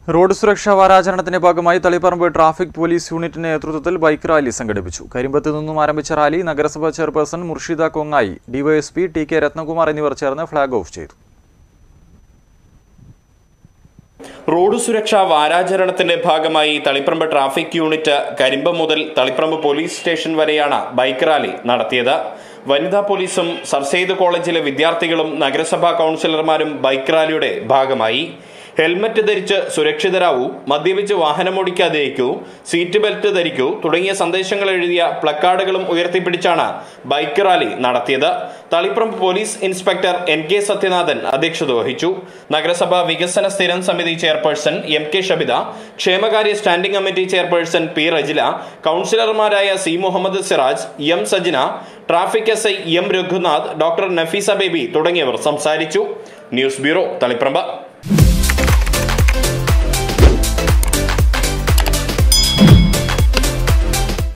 road സുരക്ഷാ വാരാചരണത്തിന്റെ ഭാഗമായി Taliparamba traffic police യൂണിറ്റിന്റെ നേതൃത്വത്തിൽ ബൈക്ക് റാലി സംഘടിപ്പിച്ചു കരിമ്പത്ത് നിന്നും ആരംഭിച്ച റാലി നഗരസഭാ chairperson Murshida Kongayi DySP T K Ratnakumar എന്നിവർ ചേർന്ന് ഫ്ളാഗ് ഓഫ് ചെയ്തു റോഡ് സുരക്ഷാ വാരാചരണത്തിന്റെ ഭാഗമായി തളിപ്പറമ്പ് ട്രാഫിക് യൂണിറ്റ് കരിമ്പം മുതൽ തളിപ്പറമ്പ് പോലീസ് സ്റ്റേഷൻ വരെയാണ് ബൈക്ക് റാലി നടത്തിയത് വനിതാ പോലീസും സർ സെയ്ദ് കോളേജിലെ വിദ്യാർത്ഥികളും നഗരസഭാ കൗൺസിലർമാരും ബൈക്ക് റാലിയുടെ ഭാഗമായി ഹെൽമറ്റ് ധരിച്ച് സുരക്ഷിതരാവൂ മദ്യപിച്ച് വാഹനമോടിക്കാതിരിക്കൂ സീറ്റ് ബെൽറ്റ് ധരിക്കൂ തുടങ്ങിയ സന്ദേശങ്ങൾ എഴുതിയ പ്ലക്കാർഡുകളും ഉയർത്തിപ്പിടിച്ചാണ് ബൈക്ക് റാലി നടത്തിയത് Taliparamba police inspector N K Sathyanathan അധ്യക്ഷത വഹിച്ചു നഗരസഭാ വികസന സ്ഥിരം സമിതി ചെയർപേഴ്സൺ എം കെ ഷബിത ക്ഷേമകാര്യ standing committee chairperson P Rajila കൗൺസിലർമാരായ C Muhammad Siraj M Sajina traffic S I M Raghunath doctor Nafeesa Baby തുടങ്ങിയവർ സംസാരിച്ചു ന്യൂസ് ബ്യൂറോ തളിപ്പറമ്പ്